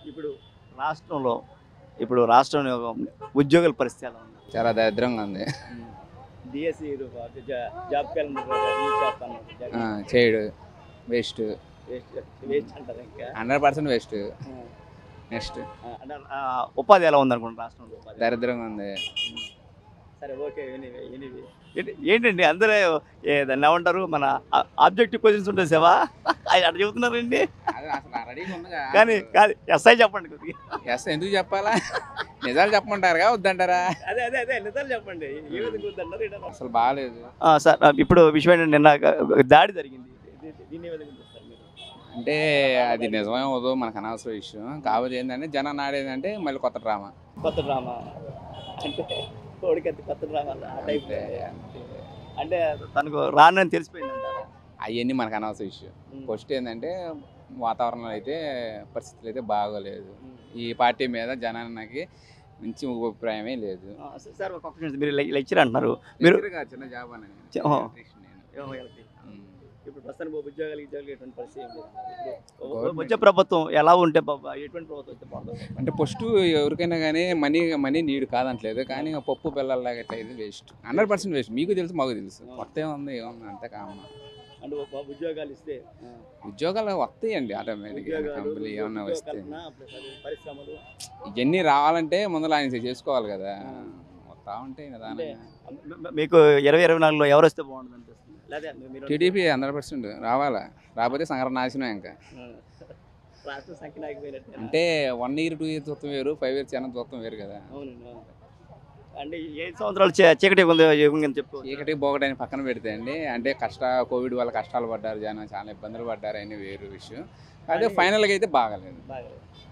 ఇప్పుడు రాష్ట్రంలో ఇప్పుడు రాష్ట్రంలో ఉద్యోగుల పరిస్థితి ఎలా ఉంది చాలా దరిద్రంగా ఉంది డిఎస్సి జాబ్ క్యాలెండర్ రిలీజ్ చేస్తాను ఆ, చేయడు వేస్ట్ వేస్ట్ వేస్ట్ అంటారు ఇంకా హండ్రెడ్ పర్సెంట్ వేస్ట్ నెక్స్ట్ ఆ, అంటే ఆ, ఉపాధి ఎలా ఉంది అనుకుంటా రాష్ట్రంలో ఉపాధి దరిద్రంగా ఉంది సరే ఓకే ఎనీవే ఎనీవే ఏంటి- ఏంటండి అందరూ ఏ దాన్ని ఏమంటారు మన ఆబ్జెక్టివ్ క్వశ్చన్స్ ఉంటాయి సేవా అది అట్లా చెబుతున్నారండి అదే అసలు రెడీగా ఉందిగా కానీ కాదు ఎస్ఐ చెప్పండి కొద్దిగా ఎస్ ఎందుకు చెప్పాలా నిజాలు చెప్పమంటారుగా వద్దంటారా అదే అదే అదే నిజాలు చెప్పండి ఏ విధంగా వద్దంటారు ఏంటన్నారు? అసలు బాగాలేదు ఆ, సార్ ఆ, ఇప్పుడు విషయం ఏంటంటే నిన్న ఒక దాడి జరిగింది దీ- దీన్ని ఏ విధంగా చూస్తారు మీరు అంటే అది నిజమే అవదు మనకు అనవసరం విషయం కాకపోతే ఏంటంటే జనం నాడేందంటే మళ్ళీ కొత్త డ్రామా కొత్త డ్రామా అంటే కోడికత్తి కొత్త డ్రామా ఆ టైప్ అంతే అంతే అంటే తనకు రానని తెలిసిపోయింది అంటారా అవన్నీ మనకు అనవసరం విషయం ఫస్ట్ ఏంటంటే వాతావరణం అయితే పరిస్థితులు అయితే బాగోలేదు ఈ పార్టీ మీద జనానికి మంచి అభిప్రాయమే లేదు ఆ, సార్ ఒక నిమిషం, మీరు లెక్చర్ అంటున్నారు మీరు Lecturer కాదు, చిన్న జాబ్ అని చి- ఓహో. నేను ఉమ్. ఇప్పుడు ప్రస్తుతానికి ఉద్యోగాలు ఉద్యోగాలు ఎటువంటి పరిస్థితి ఏం లేదు ఇప్పుడు Government- వచ్చే ప్రభుత్వం ఎలా ఉంటే బాబా ఎటువంటి ప్రభుత్వం వస్తే బాగుంటుంది అంటే ఫస్ట్ ఎవరికైనా కానీ మనీ మనీ నీడ్ కాదంటలేదు కానీ ఆ పప్పు పిల్లల్లాగా ఇట్లా ఇది వేస్ట్ హండ్రెడ్ పర్సెంట్ వేస్ట్ మీకు తెలుసు మాకు తెలుసు కొత్త ఏముంది ఏముంది అంతే కామన్ అంటే ఒక ఉద్యోగాలు ఇస్తే ఆ, ఉద్యోగాలు వస్తాయండి ఆటోమేటిక్గా ఉద్యోగాలు, కంపెనీ ఏమన్నా ఉద్యోగ వస్తే కల్పన, plus అది పరిశ్రమలు ఇవన్నీ రావాలంటే ముందర ఆయన చేసుకోవాలి కదా వస్తా ఉంటాయి నిదానంగా మీ- మీకు ఇరవై ఇరవై నాలుగులో ఎవరు వస్తే బాగుంటుంది అనిపిస్తుంది లేదా మీరు టీడీపీ హండ్రెడ్ పర్సెంట్ రావాలా రాకపోతే సంగరం నాశనం ఇంకా ఆ, రాష్ట్ర సంఖ్య నాయకపోయినట్టు అంటే వన్ ఇయర్ టూ ఇయర్ చూస్తాం వేరు ఫైవ్ ఇయర్స్ చాలా చూస్తాం వేరు కదా అవునండి అవును. అంటే ఏ సంవత్సరాలు చీ- చీకటి ఉంది యుగం అని చెప్పు చీకటి బోగడని పక్కన పెడితే అండి అంటే కష్ట కోవిడ్ వల్ల కష్టాలు పడ్డారు జనం చాలా ఇబ్బందులు పడ్డారు అని వేరు విషయం అదే కానీ- ఫైనల్గా అయితే బాగాలేదు బాగా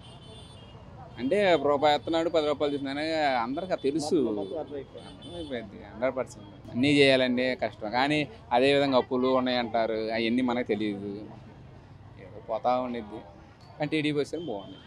అంటే రూపాయి ఎత్తున్నాడు పది రూపాయలు చూస్తున్నాను అందరికీ అది తెలుసు మొత్తం- మొత్తం అర్థమైపోయింది. హండ్రెడ్ పర్సెంట్ అన్నీ చేయాలండి కష్టం కానీ అదే విధంగా అప్పులు ఉన్నాయంటారు అవన్నీ మనకు తెలియదు ఏదో పోతా ఉండిద్ది కానీ టీడీపీ వస్తే బాగుంది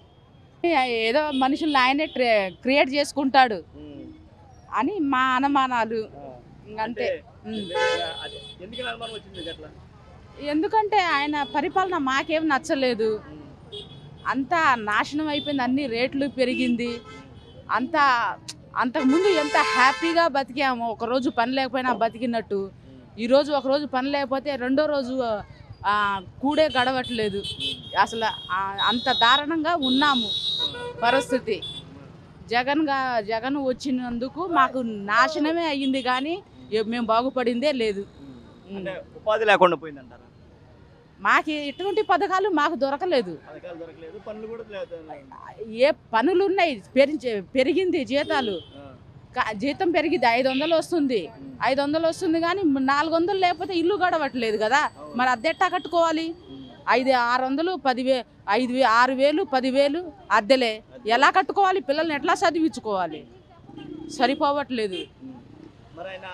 ఏదో మనుషుల్ని ఆయనే క్రియేట్ చేసుకుంటాడు ఉమ్, అని మా అనుమానాలు ఆ. ఇంకంతే అంటే ఉమ్. అదే, ఎందుకని అనుమానం వచ్చింది మీకు అట్లా ఎందుకంటే ఆయన పరిపాలన మాకేం నచ్చలేదు ఉమ్, అంతా నాశనం అయిపోయింది అన్ని రేట్లు పెరిగింది అంతా అంతకుముందు ఎంత హ్యాపీగా బతికాము ఒక రోజు పని లేకపోయినా బతికినట్టు ఈరోజు ఒక రోజు పని లేకపోతే రెండో రోజు ఆ, కూడే గడవట్లేదు అసలు ఆ, అంత దారుణంగా ఉన్నాము పరిస్థితి జగన్ గా జగన్ వచ్చినందుకు మాకు నాశనమే అయ్యింది కానీ ఏ- మేము బాగుపడిందే లేదు ఉమ్. అంటే ఉపాధి లేకుండా పోయిందంటారా మాకు ఎటువంటి పథకాలు మాకు దొరకలేదు పథకాలు దొరకలేదు పనులు కూడా లేదు ఏ పనులు ఉన్నాయి పెరిగి పెరిగింది జీతాలు ఆ, క- జీతం పెరిగింది ఐదు వందలు వస్తుంది ఉమ్, ఐదు వందలు వస్తుంది కానీ నాలుగు వందలు లేకపోతే ఇల్లు గడవట్లేదు కదా అవును. మరి అద్దెట్టా కట్టుకోవాలి ఉమ్, ఐదు ఆరు వందలు పదివే ఐదు వే- ఆరు వేలు పదివేలు అద్దెలే ఎలా కట్టుకోవాలి పిల్లల్ని ఎట్లా చదివించుకోవాలి సరిపోవట్లేదు ఉమ్. మరి ఆయన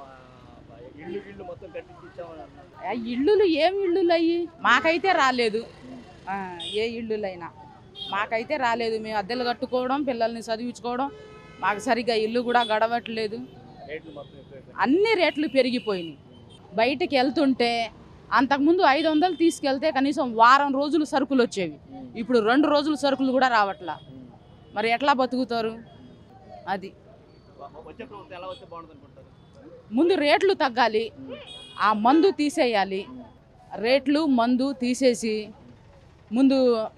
ఆ, ఇల్లు ఇల్లు మొత్తం కట్టించి ఇచ్చామని అన్నారు ఆ ఇల్లులు ఏం ఇల్లులు అయ్యి మాకైతే రాలేదు ఆ, ఏ ఇల్లులైనా మాకైతే రాలేదు మేము అద్దెలు కట్టుకోవడం పిల్లల్ని చదివించుకోవడం మాకు సరిగ్గా ఇల్లు కూడా గడవట్లేదు రేట్లు మొత్తం ఎక్కువైపోయాయి. అన్ని రేట్లు పెరిగిపోయినాయి బయటికి వెళ్తుంటే అంతకుముందు ఐదు వందలు తీసుకెళ్తే కనీసం వారం రోజులు సరుకులు వచ్చేవి ఉమ్, ఇప్పుడు రెండు రోజులు సరుకులు కూడా రావట్లా ఉమ్. మరి ఎట్లా బతుకుతారు అది వ- వచ్చే ప్రభుత్వం ఎలా వస్తే బాగుంటుంది అనుకుంటారు ముందు రేట్లు తగ్గాలి ఉమ్, ఆ మందు తీసేయాలి ఉమ్. రేట్లు మందు తీసేసి ముందు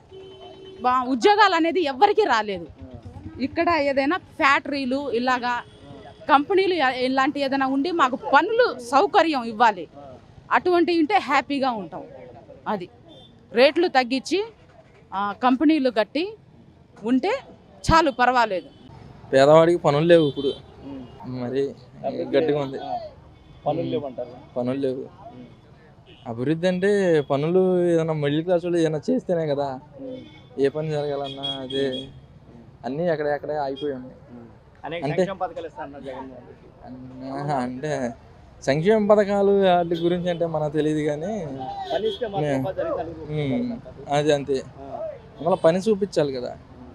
బా- ఉద్యోగాలు అనేది ఎవ్వరికీ రాలేదు ఇక్కడ ఏదైనా ఫ్యాక్టరీలు ఇలాగా కంపెనీలు ఎ- ఇలాంటి ఏదైనా ఉండి మాకు పనులు సౌకర్యం ఇవ్వాలి అటువంటివి ఉంటే హ్యాపీగా ఉంటాం అది రేట్లు తగ్గించి ఆ, కంపెనీలు కట్టి ఉంటే చాలు పర్వాలేదు పేదవాడికి పనులు లేవు ఇప్పుడు ఉమ్. మరి గట్టిగా ఉంది ఆ, పనులు లేవంటారు పనులు లేవు ఉమ్, అభివృద్ధి అంటే పనులు ఏదైనా మిడిల్ క్లాస్ వాళ్ళు ఏదైనా చేస్తేనే కదా ఉమ్, ఏ పని జరగాలన్నా అదే అన్నీ ఎక్కడెక్కడే అయిపోయి ఉన్నాయి ఉమ్. అనేక అంటే- సంక్షేమ పథకాలు ఇస్తా అన్నారు జగన్మోహన్ రెడ్డి అన్నా అంటే సంక్షేమ పథకాలు వాటి గురించి అంటే మనకు తెలియదు కానీ కనిష్ట మాత్రం నే- ఉపాధి హామీ ఉమ్, పథకాలు అది అంతే ఆ, మళ్ళీ పని చూపించాలి కదా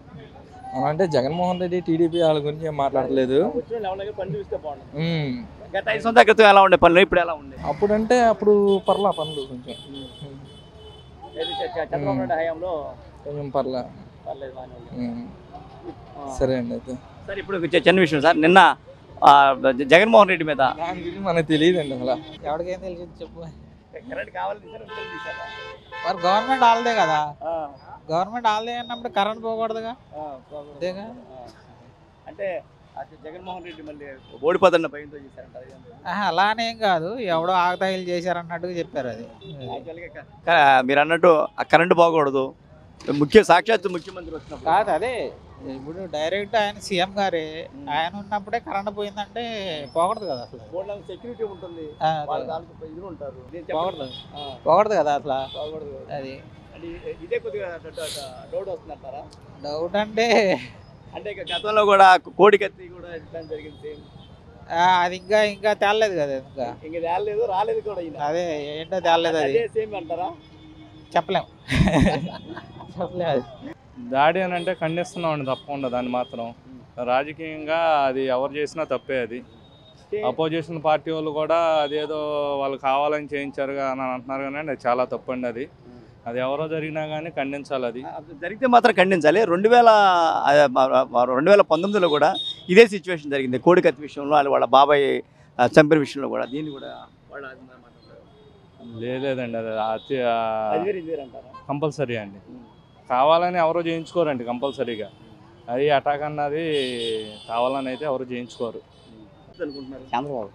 మనం అంటే జగన్మోహన్ రెడ్డి టీడీపీ వాళ్ళ గురించి ఏం మాట్లాడలేదు వచ్చిన వాళ్ళు ఎవరినైనా పని చూస్తే బాగుంటుంది ఉమ్, గత ఐదు సంవత్సరాల క్రితం ఎలా ఉండే పనులు ఇప్పుడు ఎలా ఉండే అప్పుడంటే అప్పుడు పర్లా పనులు కొంచెం ఏది చ- చ- చంద్రబాబు నాయుడు హయాంలో కొంచెం పర్లా పర్లేదు బాగానే ఉంది. ఉమ్. ఆ. సరే అండి అయితే సార్ ఇప్పుడు ఒక చిన్న విషయం సార్ నిన్న ఆ, జ- జగన్మోహన్ రెడ్డి మీద దాని గురించి మనకు తెలియదండి అసలు ఎవరికేం తెలియదు చెప్పు కరెంట్ కావాలి తీశారా? ఉత్తరం తీశారా? మరి గవర్నమెంట్ వాళ్ళదే కదా ఆ, గవర్నమెంట్ వాళ్ళదే అన్నప్పుడు కరెంట్ పోకూడదుగా ఆ, బాగుంది. అంతేగా ఆ. అంటే అది జగన్మోహన్ రెడ్డి మళ్ళీ ఓడిపోతున్న భయంతో చేశారంట అది అంతా. ఆహా, అలానేం కాదు ఎవడో ఆగతాయిలు చేశారన్నట్టుగా చెప్పారు అది యాక్చువల్గా క- క- మీరు అన్నట్టు ఆ కరెంట్ బాగూడదు ముఖ్య సాక్షాత్ ముఖ్యమంత్రి వచ్చినప్పుడు కాదు అదే ఇప్పుడు డైరెక్ట్ ఆయన సీఎం గారే ఆయన ఉన్నప్పుడే కరెంట్ పోయిందంటే పోకూడదు కదా అసలు బోర్డులో సెక్యూరిటీ ఉంటుంది ఆ, వాళ్ళ అదే. దానికి ఇది ఉంటారు ఇది చెప్పండి. పోకూడదు ఆ, పోకూడదు కదా అసలు బాగూడదు అది అంటే ఇ- ఇదే కొద్దిగా డౌట్ వస్తుందంటారా డౌట్ అంటే అంటే ఇక గతంలో కూడా కోడికత్తి కూడా ఇట్లా జరిగింది సేమ్ ఆ, అది ఇంకా ఇంకా తేలలేదు కదా ఇంకా ఇంక రాలేదు రాలేదు కూడా ఈయన. అదే ఏంటో తేలలేదు అది అదే సేమ్ అంటారా చెప్పలేం చెప్పలేం అది దాడి అని అంటే ఖండిస్తున్నామండి తప్పకుండా దాన్ని మాత్రం రాజకీయంగా అది ఎవరు చేసినా తప్పే అది అపోజిషన్ పార్టీ వాళ్ళు కూడా అదేదో వాళ్ళు కావాలని చేయించారు అని అంటున్నారు కానీ అది చాలా తప్పండి అది అది ఎవరో జరిగినా కానీ ఖండించాలి అది అది జరిగితే మాత్రం ఖండించాలి రెండు వేల ఆ, మ- మ- రెండు వేల పంతొమ్మిదిలో కూడా ఇదే సిచ్యువేషన్ జరిగింది కోడికత్తి విషయంలో వాళ్ళ వాళ్ళ బాబాయ్ ఆ, చంపిన విషయంలో కూడా దీన్ని కూడా వాళ్ళ అది మాట్లాడతారు. లేదండి అది అతి అది వేరే ఇది వేరే అంటారా కంపల్సరీ అండి కావాలని ఎవరు చేయించుకోరండి కంపల్సరీగా అది అటాక్ అన్నది కావాలని అయితే ఎవరు చేయించుకోరు అనుకుంటున్నారు చంద్రబాబు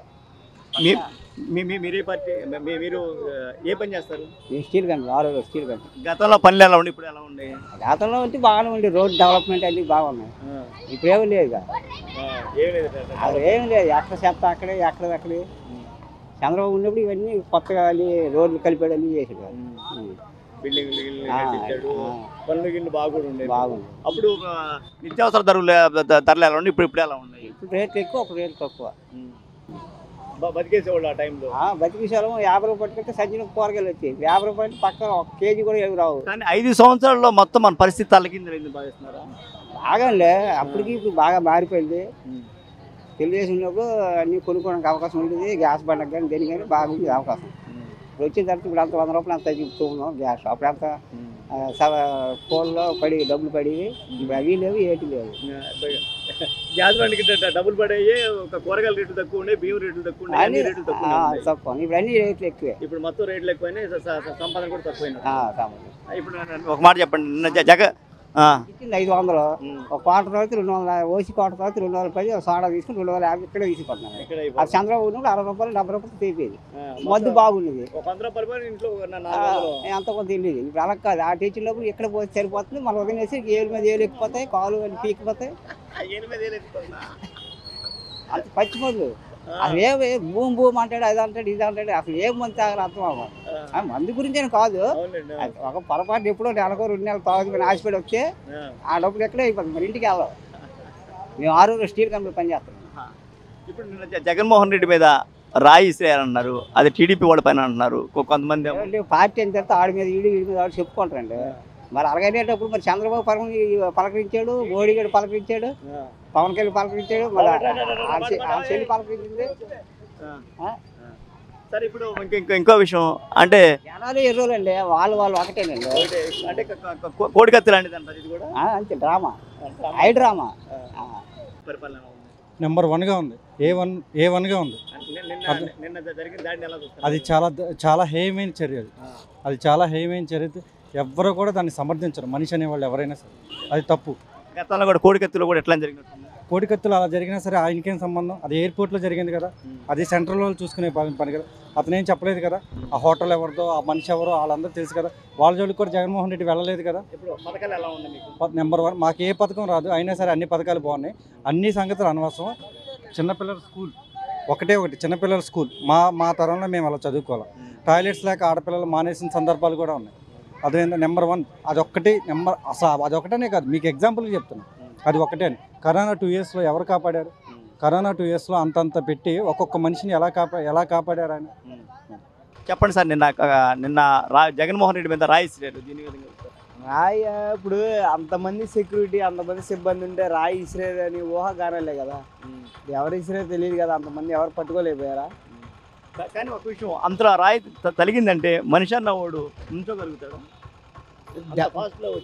మీ మీ- మీ- మీరే పార్టీ మీ- మీరు ఆ, ఏ పని చేస్తారు ఈ స్టీల్ గన్ ఆరో స్టీల్ గన్ గతంలో పనులు ఎలా ఉండి ఇప్పుడు ఎలా ఉండే గతంలో ఉంటే బాగానే ఉంది రోడ్ డెవలప్మెంట్ అన్ని బాగున్నాయి ఇప్పుడేమీ లేదు ఇక. ఏం లేదు అది ఏం లేదు ఎక్కడ చెత్త అక్కడే ఎక్కడ అక్కడే చంద్రబాబు ఉన్నప్పుడు ఇవన్నీ కొత్తగా అన్ని రోడ్లు కలిపాడు అన్ని చేసాడు ఉం. బిల్డింగ్ గిల్డింగ్ ఆ, కట్టించాడు ఆ, పనులు గిల్లు బాగా కూడా ఉండేది బాగుంది అప్పుడు ఆ, నిత్యావసర ధరలు ధ- ధరలు ఎలా ఉండి ఇప్పుడు ఇప్పుడు ఎలా ఉన్నాయి ఇప్పుడు రేట్లు ఎక్కువ అప్పుడు రేట్లు తక్కువ బ- బతికేసేవాళ్ళు ఆ టైంలో ఆ, బతికి సెలవు యాభై రూపాయలు కట్టే సంచిన కూరగాయలు వచ్చాయి యాభై రూపాయలు పక్కన ఒక కేజీ కూడా ఏమి రావు కానీ ఐదు సంవత్సరాల్లో మొత్తం మన పరిస్థితి తలకింది భావిస్తున్నారా బాగాలే అప్పటికి ఇప్పుడు బాగా మారిపోయింది తెలుగుదేశం ఉన్నప్పుడు అన్ని కొనుక్కోవడానికి అవకాశం ఉంటుంది గ్యాస్ బండకు కానీ దేనికి కానీ బాగా ఉంది అవకాశం ఇప్పుడు వచ్చిన తర్వాత ఇప్పుడు అంత వంద రూపాయలు అంత చెప్తూ ఉన్నాం గ్యాస్ అప్పుడు అంత ఆ, సవ కోళ్ళలో పడి డబ్బులు పడి ఇప్పుడు అవి లేవు ఏటి లేవు గ్యాస్ బండికి డ- డబ్బులు పడాయి ఒక కూరగాయల రేట్లు తక్కువ ఉండే బియ్యం రేట్లు తక్కువ ఉండే అన్ని అన్ని రేట్లు తక్కువ ఆ, ఉన్నాయి. తక్కువ ఇప్పుడు అన్ని రేట్లు ఎక్కువే ఇప్పుడు మొత్తం రేట్లు ఎక్కువైనాయి స- స- సంపాదన కూడా తక్కువైనా ఆ, సామాన్లు. ఇప్పుడు నేను ఒక మాట చెప్పండి నిన్న జ- జగ ఆ, ఇచ్చింది ఐదు వందలు ఉమ్, ఒక క్వార్టర్ తర్వాత రెండు వందల ఓసి క్వార్టర్ తర్వాత రెండు వందల పది ఒక సోడా తీసుకుని రెండు వందల యాభై ఇక్కడే తీసుకుంటున్నాను ఇక్కడ అది అయిపోతుంది. చంద్రబాబు ఉన్నప్పుడు అరవై రూపాయలు డెబ్బై రూపాయలు తీపేది ఆ, మద్దు మొత్తం బాగుండేది ఒక వంద రూపాయలు పోయి ఇంట్లో ఒక నా- ఆ, నాలుగు వందలు. అంత కొంత వెళ్ళేది ఇప్పుడు అలా కాదు ఆ టీచర్లప్పుడు ఎక్కడ పోతే సరిపోతుంది మనం వదిలేసి ఏలు మీద ఏలు ఎక్కిపోతాయి కాలు అన్ని పీకిపోతాయి ఆ, ఎనిమిది వేలు ఎత్తుకున్నా. అంత పచ్చి మందు ఆ, అసలు ఏమి భూమి భూమి అంటాడు అది అంటాడు ఇది అంటాడు అసలు ఏం మంది తాగరు అర్థం అవ్వదు ఆ, ఆ మందు గురించి అని కాదు అవునండి అది ఒక పొరపాటు ఎప్పుడో నెలకు రెండు నెలలు తాగుతుంది హాస్పిటల్ వస్తే ఆ, ఆ డబ్బులు ఎక్కడే అయిపోతుంది మరి ఇంటికి వెళ్ళాం మేము ఆరుగురు స్టీల్ కంపెనీ పనిచేస్తాం ఇప్పుడు నిన్న జ- జగన్మోహన్ రెడ్డి మీద రాయి ఇసేయాలన్నారు అది టీడీపీ వాళ్ళ పైన అంటున్నారు కొ- కొంతమంది ఏమో, ఏమంటే పార్టీ అయిన తర్వాత ఆడి మీద ఈడి వీడి మీద ఆడు చెప్పుకుంటారండి మరి అలాగనేటప్పుడు మరి చంద్రబాబు పలక పలకరించాడు మోడీ గారు పలకరించాడు ఆ, పవన్ కళ్యాణ్ పలకరించాడు మరి ఆ చె- ఆ చెల్లి పలకరించింది ఆ, ఆ? ఆ. సరే ఇప్పుడు ఇంకో ఇంకో ఇంకో విషయం అంటే జనాలు ఎర్రోలండి వాళ్ళు వాళ్ళు ఒకటేనండి ఒకటి అంటే క- క- క- కోడికత్తి లాంటిది అంటారు ఇది కూడా ఆ, అంతే డ్రామా ఐ డ్రామా ఆ. పరిపాలన ఉంది. నెంబర్ వన్గా ఉంది ఏ వన్ ఏ వన్గా ఉంది నిన్న నిన్న నిన్న జరిగిన దాడిని ఎలా చూస్తారు అది చాలా ద- చాలా హేయమైన చర్య అది అది చాలా హేయమైన చర్య ఎవ్వరు కూడా దాన్ని సమర్థించరు మనిషి అనేవాళ్ళు ఎవరైనా సరే అది తప్పు గతంలో కూడా కోడికత్తిలో కూడా ఎట్లా జరిగినట్టుంది కోడికత్తులు అలా జరిగినా సరే ఆయనకేం సంబంధం అది ఎయిర్పోర్ట్లో జరిగింది కదా అది సెంట్రల్ వాళ్ళు చూసుకునే పని పని కదా అతను ఏం చెప్పలేదు కదా ఆ హోటల్ ఎవరిదో ఆ మనిషి ఎవరో వాళ్ళందరూ తెలుసు కదా వాళ్ళ జోలికి కూడా జగన్మోహన్ రెడ్డి వెళ్ళలేదు కదా ఇప్పుడు పథకాలు ఎలా ఉంది మీకు ప- నెంబర్ వన్ మాకు ఏ పథకం రాదు అయినా సరే అన్ని పథకాలు బాగున్నాయి అన్ని సంగతులు అనవసరం చిన్నపిల్లల స్కూల్ ఒకటే ఒకటి చిన్నపిల్లల స్కూల్ మా మా తరంలో మేము అలా చదువుకోవాలి టాయిలెట్స్ లేక ఆడపిల్లలు మానేసిన సందర్భాలు కూడా ఉన్నాయి అదేంటో నెంబర్ వన్ అదొక్కటి నెంబర్ అసలు అదొకటనే కాదు మీకు ఎగ్జాంపుల్గా చెప్తున్నా అది ఒకటే కరోనా టూ ఇయర్స్లో ఎవరు కాపాడారు కరోనా టూ ఇయర్స్లో అంతంత పెట్టి ఒక్కొక్క మనిషిని ఎలా కాపా ఎలా కాపాడారు ఆయన చెప్పండి సార్ నిన్న ఆ, నిన్న రా జగన్మోహన్ రెడ్డి మీద రాయి ఇసిరారు దీని విధంగా చెప్తారు. రాయి ఇప్పుడు అంతమంది సెక్యూరిటీ అంతమంది సిబ్బంది ఉంటే రాయి ఇసిరేదని ఊహాగానాలే కదా ఎవరు ఇసిరే తెలియదు కదా అంతమంది ఎవరు పట్టుకోలేకపోయారా కా- కానీ ఒక విషయం అంతలో ఆ రాయి త- తలిగిందంటే మనిషి అన్న వాడు నుంచోగలుగుతాడు అంత fast లో వచ్చి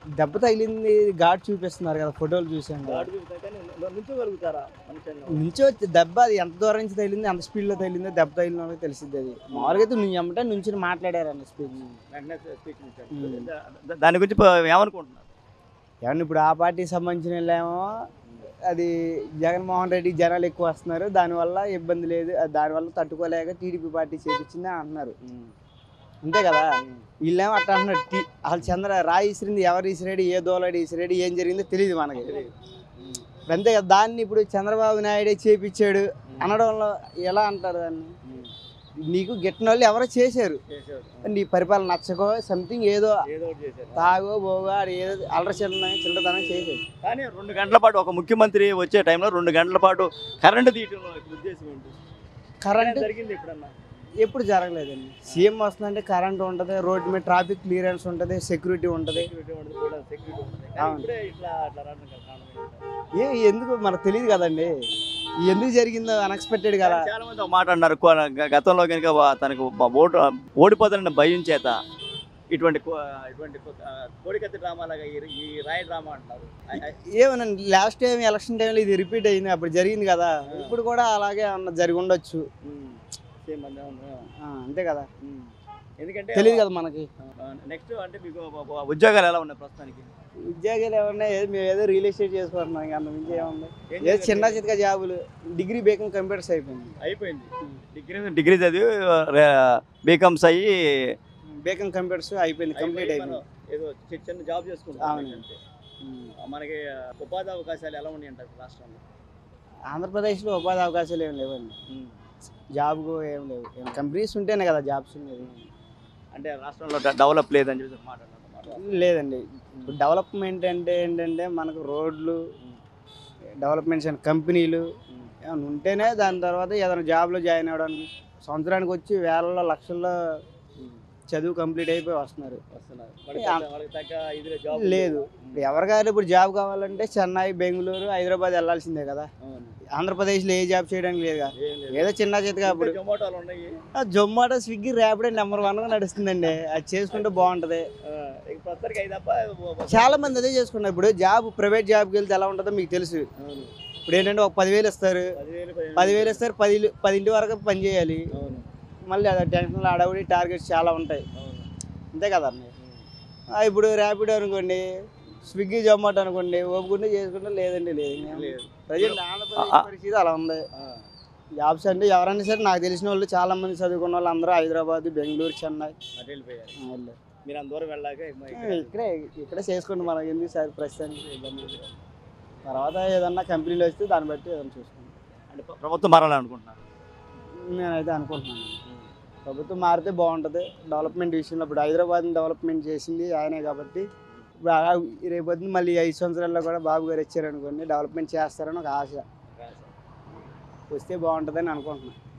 దెబ్బ తగిలింది ఘాట్ చూపిస్తున్నారు కదా ఫోటోలు చూసాం కదా గాడి చూపుతారు కానీ నుంచోగలుగుతారా మనుషులు నుంచి వచ్చి దెబ్బ అది ఎంత దూరం నుంచి తగిలింది ఎంత స్పీడ్లో తగిలిందో దెబ్బ తగిలిన వాళ్ళకి తెలిసింది అది మామూలుగా అయితే నువ్వు ఎమ్మటే నుంచి మాట్లాడారు అన్న స్పీడ్ వెంటనే స్పీచ్ ఇచ్చారు. ఉమ్. దా- దా- దాని గురించి ప- ఏమనుకుంటున్నారు ఏమన్నా ఇప్పుడు ఆ పార్టీకి సంబంధించిన వాళ్ళేమో అది జగన్మోహన్ రెడ్డి జనాలు ఎక్కువ వస్తున్నారు దానివల్ల ఇబ్బంది లేదు అది దానివల్ల తట్టుకోలేక టీడీపీ పార్టీ చేపించింది అంటున్నారు అంతే కదా వీళ్ళేమో అట్లా అంటున్నారు టీ అసలు చంద్ర రాయి ఇసిరింది ఎవరు ఇసిరాడు ఏ దోలాడు ఇసిరాడు ఏం జరిగిందో తెలియదు మనకి ఇప్పుడు అంతే కదా దాన్ని ఇప్పుడు చంద్రబాబు నాయుడే చేపించాడు అనడంలో ఎలా అంటారు దాన్ని నీకు గిట్టిన వాళ్ళు ఎవరో చేశారు చేశారు. నీ పరిపాలన నచ్చకో సంథింగ్ ఏదో ఏదో ఒకటి చేశారు తాగో బోగో ఆడు ఏదో అల్లరి చిన్న చిల్లతనం చేసేది కానీ రెండు గంటల పాటు ఒక ముఖ్యమంత్రి వచ్చే టైంలో రెండు గంటల పాటు కరెంటు తీయటంలో ఉద్దేశం ఏంటి కరెంట్ జరిగింది ఎప్పుడన్నా ఎప్పుడు జరగలేదండి సీఎం వస్తుందంటే కరెంట్ ఉంటుంది రోడ్డు మీద ట్రాఫిక్ క్లియరెన్స్ ఉంటుంది సెక్యూరిటీ ఉంటుంది సెక్యూరిటీ ఉండదు కూడా సెక్యూరిటీ ఉండదు కానీ అవును. ఇప్పుడే ఇట్లా అట్లా రావడం గల కారణం ఏంటి? ఏ ఎందుకు మనకు తెలియదు కదండి ఎందుకు జరిగిందో అన్ఎక్స్పెక్టెడ్ కదా చాలా మంది ఒక మాట అన్నారు కొ- గ- గతంలో కనుక వా- తనకు బ- ఓటు ఓడిపోతానన్న భయం చేత ఇటువంటి కో- ఇటువంటి కో- ఆ, కోడికత్తి డ్రామా లాగా ఈ- ఈ రాయి డ్రామా అంటారు ఐ- ఐ- ఏమోనండి లాస్ట్ టైం ఎలక్షన్ టైంలో ఇది రిపీట్ అయింది అప్పుడు జరిగింది కదా ఇప్పుడు కూడా అలాగే అన్న జరిగి ఉండొచ్చు ఉమ్, సేమ్ అంతే ఉంది. ఆ, అంతే కదా ఉమ్. ఎందుకంటే తెలియదు కదా మనకి నెక్స్ట్ అంటే మీకు బ- బ- ఉద్యోగాలు ఎలా ఉన్నాయి ప్రస్తుతానికి ఉద్యోగాలు ఏమన్నా ఏదో మేము ఏదో రియల్ ఎస్టేట్ చేసుకుంటున్నాం ఇంకా అంత మించి ఏముంది ఏం ఏదో చిన్న చేయాలి? చితక జాబులు డిగ్రీ బేకం కంప్యూటర్స్ అయిపోయింది అయిపోయింది డిగ్రీ డిగ్రీ చదివి బీకామ్స్ అయ్యి బేకం కంప్యూటర్స్ అయిపోయింది కంప్లీట్ అయిపోయి మనం అయిపోయింది ఏదో చి- చిన్న జాబ్ చేసుకుంటాం అవును. అంతే. మనకి ఉపాధి అవకాశాలు ఎలా ఉన్నాయి అంటారు రాష్ట్రంలో ఆంధ్రప్రదేశ్లో ఉపాధి అవకాశాలు ఏం లేవండి జాబ్ ఏం లేవు ఏం కంపెనీస్ ఉంటేనే కదా జాబ్స్ ఉండేది అంటే రాష్ట్రంలో డ- డెవలప్ లేదని చెప్పి మాట్లాడుతున్నారు లేదండి ఇప్పుడు డెవలప్మెంట్ అంటే ఏంటంటే మనకు రోడ్లు డెవలప్మెంట్స్ అండ్ కంపెనీలు ఏమైనా ఉంటేనే దాని తర్వాత ఏదైనా జాబ్లో జాయిన్ అవ్వడానికి సంవత్సరానికి వచ్చి వేలలో లక్షల్లో చదువు కంప్లీట్ అయిపోయి వస్తున్నారు వస్తున్నారు వాళ్ళకి యా. తగ్గ- వాళ్ళకి తగ్గ ఇదిలో జాబ్ లేదు ఇప్పుడు ఎవరికైనా ఇప్పుడు జాబ్ కావాలంటే చెన్నై బెంగళూరు హైదరాబాద్ వెళ్ళాల్సిందే కదా అవును. ఆంధ్రప్రదేశ్లో ఏ జాబ్ చేయడానికి లేదుగా ఏం లేదు. ఏదో చిన్న చేతిగా అప్పుడు ఇంకా జొమాటోలు ఉన్నాయి ఆ జొమాటో స్విగ్గీ ర్యాపిడో నెంబర్ వన్గా నడుస్తుందండి అది చేసుకుంటే బాగుంటుంది ఆ, ఇక ప్రస్తుతానికి అయి తప్ప ఓ- ఓ- చాలా మంది అదే చేసుకున్నారు ఇప్పుడు జాబ్ ప్రైవేట్ జాబ్కి వెళ్తే ఎలా ఉంటుందో మీకు తెలుసు అవును. ఇప్పుడు ఏంటంటే ఒక పదివేలు ఇస్తారు పదివేలు పదిహేను పదివేలు ఇస్తారు పది పదింటి వరకు పని చేయాలి అవును మళ్ళీ అదే టెన్షన్లో అడవుడి టార్గెట్స్ చాలా ఉంటాయి అవును అంతే కదా అన్నయ్య ఆ, ఇప్పుడు ర్యాపిడో అనుకోండి స్విగ్గీ జొమాటో అనుకోండి ఒప్పుకుంటే చేసుకుంటే లేదండి లేదు ఇంకేం లేదు ప్రజెంట్ ఆంధ్రప్రదేశ్ ఆ- పరిస్థితి అలా ఉంది ఆ, జాబ్స్ అంటే ఎవరైనా సరే నాకు తెలిసిన వాళ్ళు చాలా మంది చదువుకున్న వాళ్ళు అందరూ హైదరాబాద్ బెంగళూరు చెన్నై అటు వెళ్ళిపోయారు ఆ, వెళ్ళారు. మీరు అంత దూరం వెళ్ళాక ఇక ఆ, ఇక్కడ- ఇక్కడే ఇక్కడే చేసుకోండి మనకి ఎందుకు సార్ ప్రస్తుతానికి ఇబ్బంది లేదు. తర్వాత ఏదన్నా కంపెనీలు వస్తే దాన్ని బట్టి ఏదైనా చూసుకుంటాం అంటే ప్ర- ప్రభుత్వం మారాలనుకుంటున్నారు నేనైతే అనుకుంటున్నాను ప్రభుత్వం మారితే బాగుంటుంది డెవలప్మెంట్ విషయంలో ఇప్పుడు హైదరాబాద్ని డెవలప్మెంట్ చేసింది ఆయనే కాబట్టి ఇప్పుడు ఆ- రేపొద్దున మళ్ళీ ఈ ఐదు సంవత్సరాల్లో కూడా బాబు గారు వచ్చారనుకోండి డెవలప్మెంట్ చేస్తారని ఒక ఆశ వస్తే బాగుంటుందని అనుకుంటున్నాను